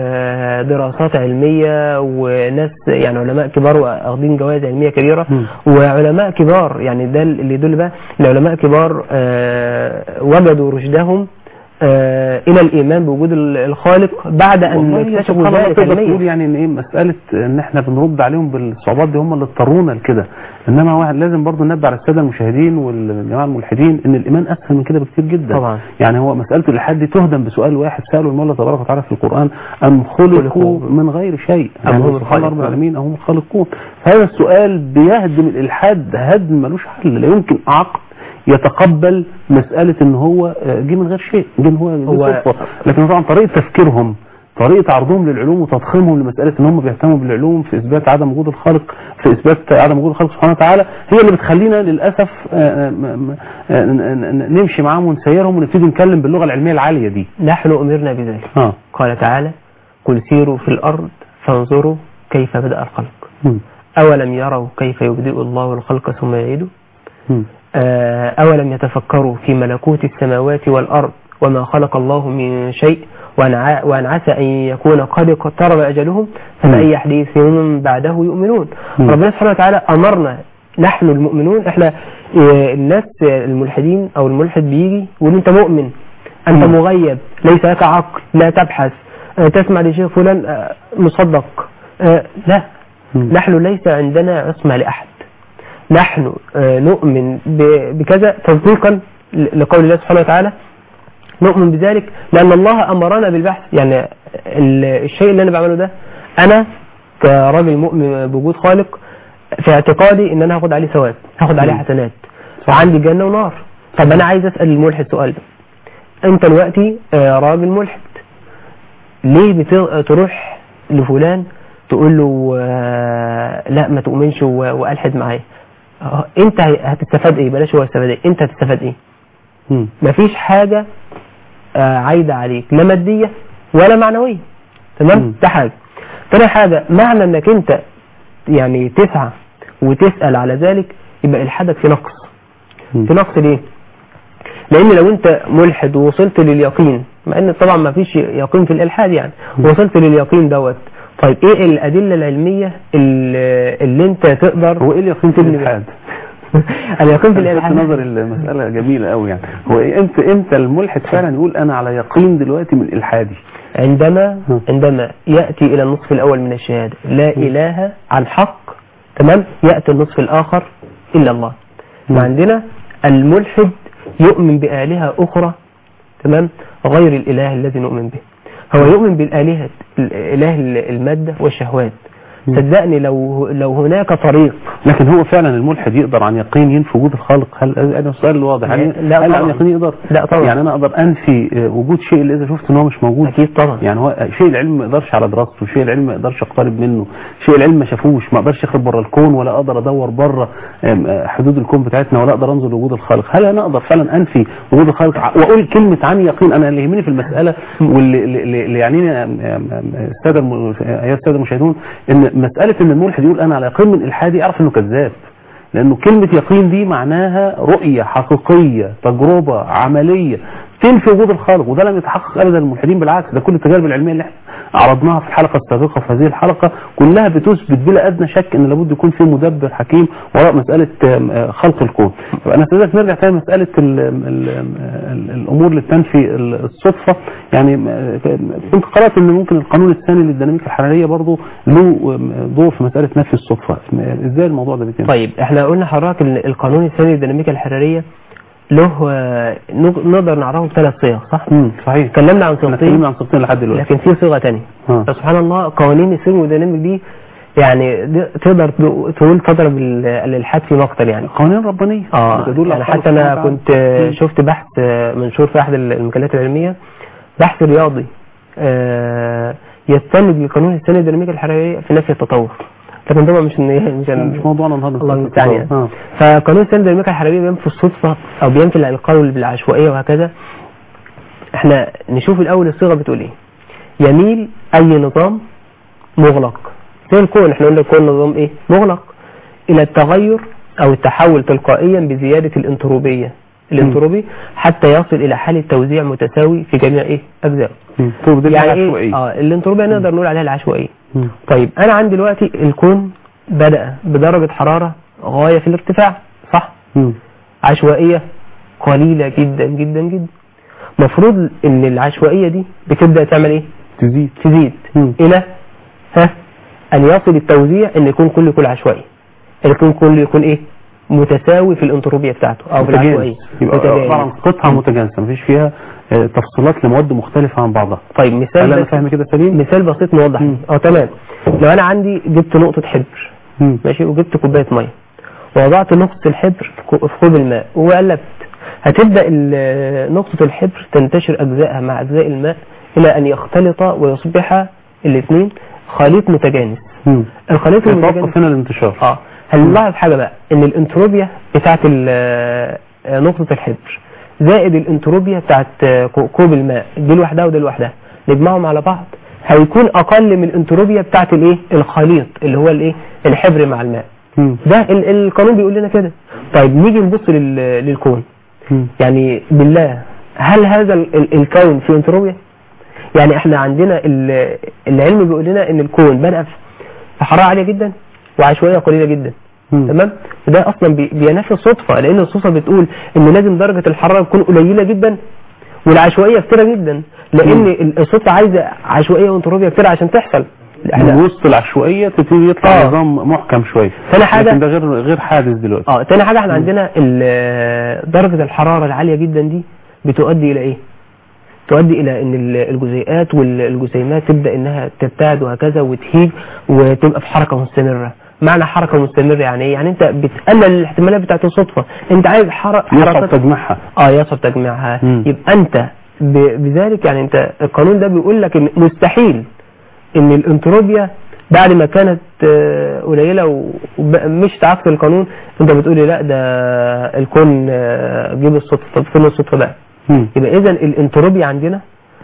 ودراسات علميه وناس يعني علماء كبار واخدين جوائز علميه كبيره مم. وعلماء كبار يعني ده اللي يدل بقى العلماء كبار آه، وجدوا رشدهم آه، الى الايمان بوجود ال- الخالق بعد ان والله يا اكتشفوا سبحان الله ذلك تقدر تقول علميا يعني ان ايه مساله ان احنا بنرد عليهم بالصعوبات دي هم اللي اضطرونا لكده انما واحد لازم برضه ننبه على الساده المشاهدين والجماعه الملحدين ان الايمان اسهل من كده بكتير جدا طبعا. يعني هو مساله الالحاد دي تهدم بسؤال واحد ساله المولى تبارك وتعالى في القران ام خلقوا خلقوا من غير شيء أم يعني هم سبحان الله رب الخالقون. العالمين أم هم الخالقون فهذا السؤال بيهدم الالحاد هدم ملوش حل لا يمكن عقل يتقبل مسألة ان هو آه، جه من غير شيء جه إن هو, هو- هو صدفة لكن طبعا طريقة تفكيرهم طريقة عرضهم للعلوم وتضخيمهم لمسألة ان هم بيهتموا بالعلوم في اثبات عدم وجود الخالق في اثبات عدم وجود الخالق سبحانه وتعالى هي اللي بتخلينا للاسف آه، آه، م- آه، ن- ن- نمشي معاهم ونسيرهم ونبتدي نتكلم باللغة العلمية العالية دي نحن امرنا بذلك اه قال تعالى قل سيروا في الارض فانظروا كيف بدا الخلق مم. اولم يروا كيف يبدئ الله الخلق ثم يعيده مم. آه، أولم يتفكروا في ملكوت السماوات والأرض وما خلق الله من شيء وأن ع- وأن عسى أن يكون قد اقترب أجلهم فبأي حديث بعده يؤمنون مم. ربنا سبحانه وتعالى أمرنا نحن المؤمنون احنا آه، الناس آه، الملحدين أو الملحد بيجي يقول أنت مؤمن أنت مم. مغيب ليس لك عقل لا تبحث آه، تسمع لشيخ فلان آه، مصدق آه، لا مم. نحن ليس عندنا عصمة لأحد نحن آه، نؤمن ب- بكذا تصديقا ل- لقول الله سبحانه وتعالى نؤمن بذلك لأن الله أمرنا بالبحث يعني ال- الشيء اللي أنا بعمله ده أنا كراجل مؤمن بوجود خالق في اعتقادي إن أنا هاخد عليه ثواب هاخد عليه مم. حسنات وعندي جنة ونار طب أنا عايز أسأل الملحد السؤال ده أنت دلوقتي آه، راجل ملحد ليه بت- تروح لفلان تقول له آه، لا ما تؤمنش و- والحد معايا آه، انت هتستفاد ايه بلاش هو يستفاد ايه انت هتستفاد ايه مم. مفيش حاجة آه، عايدة عليك لا مادية ولا معنوية مم. تمام ده حاجة تاني حاجة معنى انك انت يعني تسعى وتسأل على ذلك يبقى الحادك في نقص مم. في نقص ليه لان لو انت ملحد ووصلت لليقين مع ان طبعا ما فيش يقين في الالحاد يعني م. وصلت لليقين دوت طيب ايه الادله العلميه اللي, اللي انت تقدر هو ايه اليقين في تبني الالحاد؟ اليقين في لفت الالحاد نظر المسألة جميلة قوي يعني هو إيه امتى امتى الملحد فعلا يقول انا على يقين دلوقتي من الحادي عندما م. عندما ياتي الى النصف الاول من الشهاده لا اله عن حق تمام ياتي النصف الاخر الا الله م. وعندنا الملحد يؤمن بآلهة أخرى تمام غير الإله الذي نؤمن به هو يؤمن بالآلهة الإله المادة والشهوات م. صدقني لو لو هناك طريق لكن هو فعلا الملحد يقدر عن يقين ينفي وجود الخالق هل هذا السؤال واضح هل لا هل عن طبعا. يقين يقدر لا طبعا. يعني انا اقدر انفي آه، وجود شيء اللي اذا شفت ان هو مش موجود أكيد طبعا يعني هو شيء العلم ما يقدرش على دراسته شيء العلم ما يقدرش اقترب منه شيء العلم ما شافوش ما اقدرش اخرج بره الكون ولا اقدر ادور بره آم، آه، حدود الكون بتاعتنا ولا اقدر انظر لوجود الخالق هل انا اقدر فعلا انفي وجود الخالق ع- واقول كلمه عن يقين انا اللي يهمني في المساله واللي اللي- اللي اللي يعنيني آم، آم، آم، الساده الم- ايها الساده المشاهدون ان مساله ان الملحد يقول انا على يقين من الحادي يعرف انه كذاب لانه كلمه يقين دي معناها رؤيه حقيقيه تجربه عمليه تنفي وجود الخالق وده لم يتحقق ابدا الملحدين بالعكس ده كل التجارب العلميه اللي احنا عرضناها في الحلقه السابقه في هذه الحلقه كلها بتثبت بلا ادنى شك ان لابد يكون في مدبر حكيم وراء مساله آم، آه، خلق الكون فانا استاذنك نرجع تاني مساله ال ال ال الامور اللي بتنفي ال- الصدفه يعني آه، كنت قرات ان ممكن القانون الثاني للديناميكا الحراريه برضه له آم، دور في مساله نفي الصدفه ازاي الموضوع ده بيتم؟ طيب احنا قلنا حضرتك ان القانون الثاني للديناميكا الحرارية له آه، نق- نقدر نعرفه بثلاث صيغ صح؟ امم صحيح اتكلمنا عن احنا صيغتين اتكلمنا عن صيغتين لحد دلوقتي لكن في صيغة تانية اه سبحان الله قوانين الثيرموديناميك دي يعني دي تقدر تقول تضرب ال- الالحاد في مقتل يعني قوانين ربانيه اه بتدل يعني على حتى انا خلق كنت سبحانه آه، وتعالى. شفت بحث آه، منشور في احد المجلات العلميه بحث رياضي آه، يستند بالقانون الثاني للديناميكا الحراريه في نفي التطور لكن طبعا مش مش مش موضوعنا النهارده الله المستعان يعني. اه فقانون الثاني للديناميكا الحراريه بينفي الصدفه او بينفي القول بالعشوائيه وهكذا احنا نشوف الاول الصيغه بتقول ايه يميل اي نظام مغلق زي الكون احنا قلنا الكون نظام ايه مغلق الى التغير او التحول تلقائيا بزياده الانتروبيه الانتروبي حتى يصل الى حاله توزيع متساوي في جميع ايه اجزائه مم. طب دي يعني عشوائية. ايه اه الانتروبيه نقدر نقول عليها العشوائيه مم. طيب انا عندي دلوقتي الكون بدأ بدرجة حرارة غاية في الارتفاع صح مم. عشوائية قليلة جدا جدا جدا مفروض ان العشوائيه دي بتبدا تعمل ايه تزيد تزيد مم. الى ها ان يصل التوزيع ان يكون كل يكون عشوائي ان يكون كل يكون ايه متساوي في الانتروبيه بتاعته او في العشوائيه يبقى متجانس. عباره عن قطعه متجانسه مفيش فيها آه، تفصيلات لمواد مختلفه عن بعضها طيب مثال هل انا بس- فاهم كده سليم؟ مثال بسيط نوضح مم. اه تمام لو انا عندي جبت نقطه حبر مم. ماشي وجبت كوبايه ميه ووضعت نقطه الحبر في كو- في كوب الماء وقلبت هتبدا ال- نقطه الحبر تنتشر اجزائها مع اجزاء الماء الى ان يختلط ويصبح الاثنين خليط متجانس مم. الخليط المتجانس يتوقف هنا الانتشار اه هنلاحظ حاجه بقى ان الانتروبيا بتاعت ال- آه، نقطه الحبر زائد الانتروبيا بتاعت آه، كو- كوب الماء دي لوحدها ودي لوحدها نجمعهم على بعض هيكون اقل من الانتروبيا بتاعت الايه الخليط اللي هو الايه الحبر مع الماء مم. ده ال- القانون بيقول لنا كده طيب نيجي نبص لل- للكون مم. يعني بالله هل هذا ال- ال- الكون فيه انتروبيا يعني احنا عندنا ال- العلم بيقول لنا ان الكون بدأ في حرارة عالية جدا وعشوائية قليلة جدا مم. تمام ده اصلا بي- بينافي الصدفة لان الصدفة بتقول ان لازم درجة الحرارة تكون قليلة جدا والعشوائية كتيرة جدا لان ال- الصدفة عايزة عشوائية وانتروبيا كتيرة عشان تحصل من احنا وسط العشوائيه تبتدي يطلع آه. نظام محكم شويه تاني حاجة- لكن ده غير غير حادث دلوقتي اه تاني حاجة احنا عندنا ال- درجة الحرارة العالية جدا دي بتؤدي الى ايه تؤدي الى ان ال- الجزيئات والجسيمات تبدا انها تبتعد وهكذا وتهيج وتبقى في حركه مستمره معنى حركه مستمره يعني ايه يعني انت بتقلل الاحتمالات بتاعت الصدفه انت عايز حر- يصعب حركات تجميعها اه يصعب تجميعها مم. يبقى انت ب- بذلك يعني انت القانون ده بيقول لك ان مستحيل ان الانتروبيا بعد ما كانت آه، قليله ومش عكس القانون انت بتقولي لا ده الكون آه، جيب الصدفه طب فين الصدفه بقى مم. يبقى اذا الانتروبيا عندنا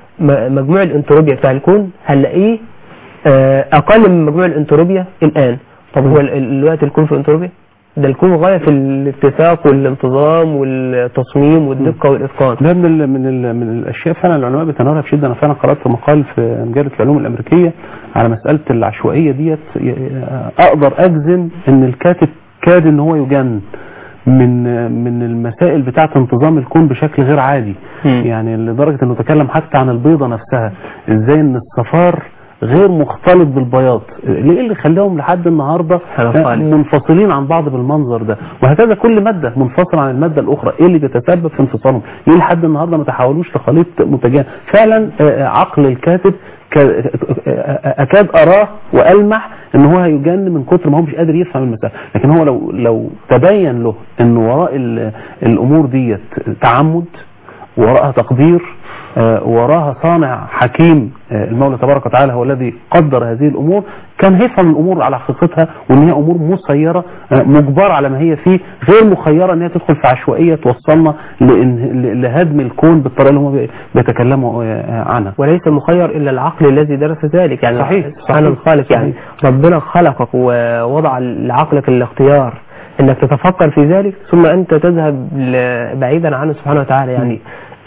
م- مجموع الانتروبيا بتاع الكون هنلاقيه آه، اقل من مجموع الانتروبيا الان طب هو ال- ال- دلوقتي الكون في انتروبيا ده الكون غايه في الاتفاق والانتظام والتصميم والدقه والاتقان ده من ال من ال من الاشياء فعلا العلماء بيتناولها بشده انا فعلا قرات مقال في مجله العلوم الامريكيه على مساله العشوائيه ديت ي- اقدر اجزم ان الكاتب كاد ان هو يجن من من المسائل بتاعه انتظام الكون بشكل غير عادي مم. يعني لدرجه انه تكلم حتى عن البيضه نفسها ازاي ان الصفار غير مختلط بالبياض ليه اللي خلاهم لحد النهارده سبحان الخالق. منفصلين عن بعض بالمنظر ده وهكذا كل مادة منفصلة عن المادة الأخرى إيه اللي بيتسبب في انفصالهم ليه لحد النهاردة ما تحولوش لخليط متجانس فعلا آه، عقل الكاتب ك- آه، أكاد أراه وألمح إن هو هيجن من كتر ما هو مش قادر يفهم المسألة لكن هو لو لو تبين له إن وراء ال- الأمور ديت تعمد وراءها تقدير آه، وراها صانع حكيم آه، المولى تبارك وتعالى هو الذي قدر هذه الامور كان هيفهم الامور على حقيقتها وان هي امور مسيره آه، مجبره على ما هي فيه غير مخيره ان هي تدخل في عشوائيه توصلنا لإن- ل- لهدم الكون بالطريقه اللي هم بي- بيتكلموا آه، عنها وليس مخير الا العقل الذي درس ذلك يعني صحيح، سبحان صحيح، الخالق يعني ربنا خلقك ووضع لعقلك الاختيار انك تتفكر في ذلك ثم انت تذهب ل- بعيدا عنه سبحانه وتعالى يعني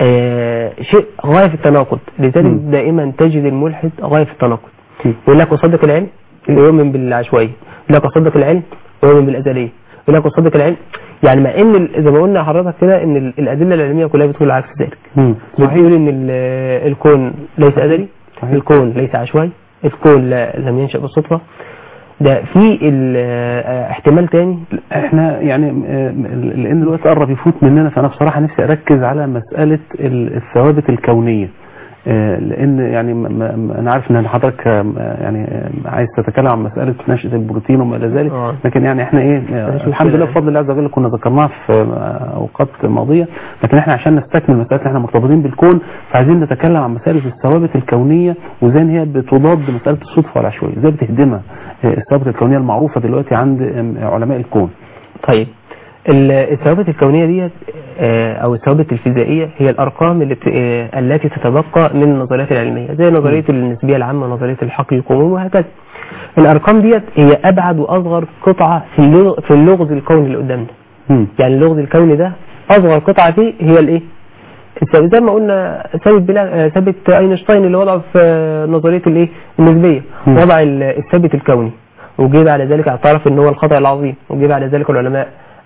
آه شيء غايه في التناقض لذلك مم. دائما تجد الملحد غايه في التناقض مم. يقول لك اصدق العلم ويؤمن بالعشوائيه يقول لك اصدق العلم ويؤمن بالازليه يقول لك اصدق العلم يعني مع ان ال- زي ما قلنا حضرتك كده ان ال- الادله العلميه كلها بتقول عكس ذلك مم. بتقول ان ال- الكون ليس ازلي صحيح. الكون ليس عشوائي الكون لا لم ينشا بالصدفه ده في ال- آه، احتمال تاني احنا يعني آه، لان الوقت قرب يفوت مننا فانا بصراحه نفسي اركز على مساله ال- الثوابت الكونيه آه، لان يعني م- م- انا عارف ان حضرتك آه، يعني آه، عايز تتكلم عن مساله نشاه البروتين وما الى ذلك آه. لكن يعني احنا ايه آه، مفيش الحمد مشكلة. لله بفضل الله عز وجل كنا ذكرناها في آه، اوقات ماضيه لكن احنا عشان نستكمل مساله إن احنا مرتبطين بالكون فعايزين نتكلم عن مساله الثوابت الكونيه وازاي إن هي بتضاد مساله الصدفه والعشوائيه ازاي بتهدمها آه، الثوابت الكونيه المعروفه دلوقتي عند آه، علماء الكون طيب ال- الثوابت الكونيه ديت آه، او الثوابت الفيزيائيه هي الارقام اللي بت- آه، التي تتبقى من النظريات العلميه زي نظريه النسبيه العامه نظريه الحقل الكموم وهكذا الارقام ديت هي ابعد واصغر قطعه في اللغ- في اللغز الكوني اللي قدامنا مم. يعني اللغز الكوني ده اصغر قطعه فيه هي الايه الثابت زي ما قلنا ثابت بلا آه، ثابت اينشتاين اللي وضعه في آه، نظريه الايه النسبيه مم. وضع ال- الثابت الكوني وجه بعد ذلك اعترف ان هو الخطا العظيم وجه بعد ذلك العلماء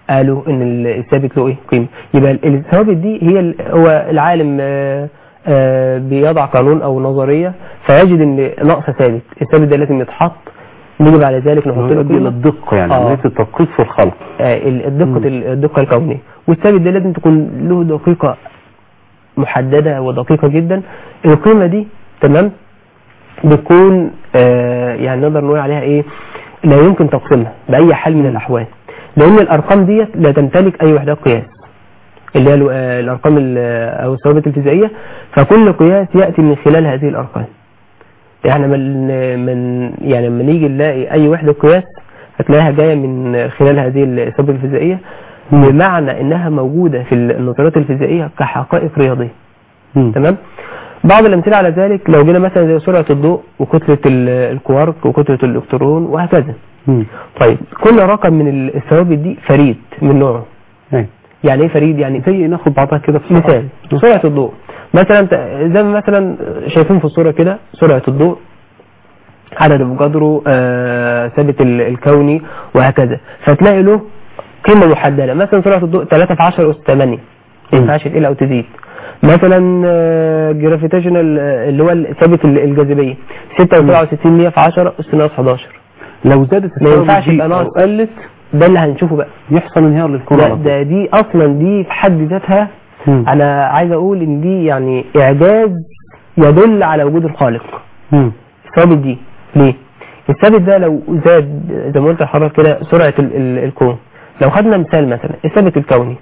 قالوا ان ال- الثابت له ايه قيمه يبقى ال- الثوابت دي هي ال- هو العالم آه، آه، بيضع قانون او نظريه فيجد ان نقص ثابت الثابت ده لازم يتحط نيجي بعد ذلك نحط له يؤدي قيمه للدقة يعني آه. عملية التدقيق في الخلق آه، ال- الدقة ال- الدقة الكونية والثابت ده لازم تكون له دقيقة محددة ودقيقة جدا القيمة دي تمام بتكون آه، يعني نقدر نقول عليها ايه لا يمكن تقسيمها بأي حال من الأحوال لأن الأرقام ديت لا تمتلك أي وحدات قياس اللي هي ال- آه، الأرقام ال- أو الثوابت الفيزيائية فكل قياس يأتي من خلال هذه الأرقام يعني من من يعني لما نيجي نلاقي أي وحدة قياس هتلاقيها جاية من خلال هذه الثوابت الفيزيائية بمعنى انها موجودة في النظريات الفيزيائية كحقائق رياضية مم. تمام بعض الامثله على ذلك لو جينا مثلا زي سرعه الضوء وكتله ال- الكوارك وكتله الالكترون وهكذا مم. طيب كل رقم من ال- الثوابت دي فريد من نوعه أي. يعني ايه فريد يعني زي ناخد بعضها كده بسرعة. مثال سرعه الضوء مثلا ت- زي ما مثلا شايفين في الصوره كده سرعه الضوء عدد بقدره آه، ثابت ال- الكوني وهكذا فتلاقي له قيمه محدده مثلا سرعه الضوء 3 في 10 اس 8 ما ينفعش تقل او تزيد مثلا جرافيتيشنال اللي هو ثابت ال- الجاذبيه 6.67 100 في 10 اس ناقص 11 لو زادت ما الثوابت ينفعش دي يبقى أو ناقص قلت ده اللي هنشوفه بقى يحصل انهيار للكون لا على طول. ده دي اصلا دي في حد ذاتها مم. انا عايز اقول ان دي يعني اعجاز يدل على وجود الخالق مم. الثابت دي ليه الثابت ده لو زاد زي ما قلت لحضرتك كده سرعه ال ال الكون لو خدنا مثال مثلا الثابت الكوني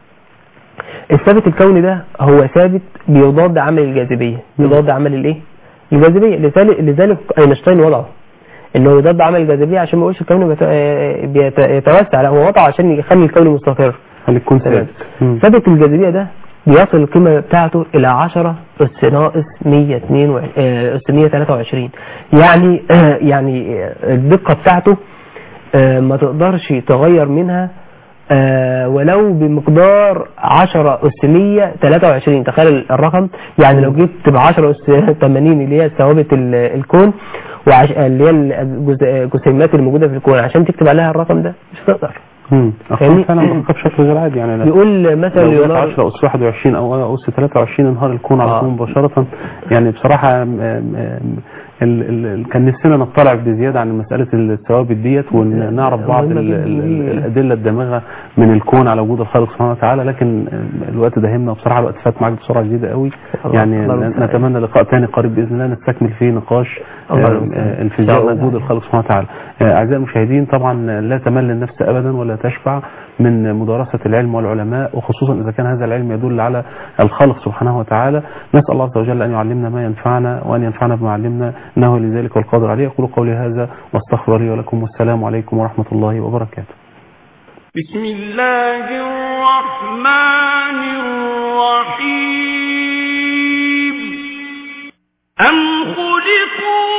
الثابت الكوني ده هو ثابت بيضاد عمل الجاذبيه مم. يضاد عمل الايه الجاذبيه لذلك لذلك اينشتاين وضعه انه يضاد عمل الجاذبيه عشان ما يقولش الكون بيت- آه، بيت- يتوسع لا هو وضعه عشان يخلي الكون مستقر خلي الكون تمام. ثابت مم. ثابت الجاذبية ده بيصل القيمة بتاعته إلى 10 أس ناقص 122 آه، أس 123 يعني يعني آه، الدقة بتاعته آه، ما تقدرش تغير منها آه، ولو بمقدار 10 أس 123 تخيل الرقم يعني لو جبت ب 10 أس 80 اللي هي ثوابت ال- الكون وعش... اللي هي الجز- الجسيمات الموجودة في الكون عشان تكتب عليها الرقم ده مش هتقدر مم. فاهمني؟ أرقام فعلا دقيقة بشكل غير عادي يعني لا- بيقول مثلا لو جت ليوناردو 10 أس 21 أو أس 23 انهار الكون على آه. طول مباشرة يعني بصراحة م- م- ال ال كان نفسنا نطلع بزيادة عن مسألة الثوابت ديت ونعرف بعض ال- ال- ال- الأدلة الدامغة من الكون على وجود الخالق سبحانه وتعالى لكن الوقت داهمنا وبصراحة الوقت فات معاك بسرعة جديدة قوي الله- يعني الله المستعان. نتمنى لقاء تاني قريب بإذن الله نستكمل فيه نقاش الله آه، المستعان. آه، إن شاء الفيزياء الله ووجود تعالى. الخالق سبحانه وتعالى آه، أعزائي المشاهدين طبعا لا تمل النفس أبدا ولا تشبع من مدارسة العلم والعلماء وخصوصا إذا كان هذا العلم يدل على الخالق سبحانه وتعالى نسأل الله عز وجل أن يعلمنا ما ينفعنا وأن ينفعنا بما علمنا إنه لذلك والقادر عليه أقول قولي هذا واستغفر لي ولكم والسلام عليكم ورحمة الله وبركاته بسم الله الرحمن الرحيم أم خلقوا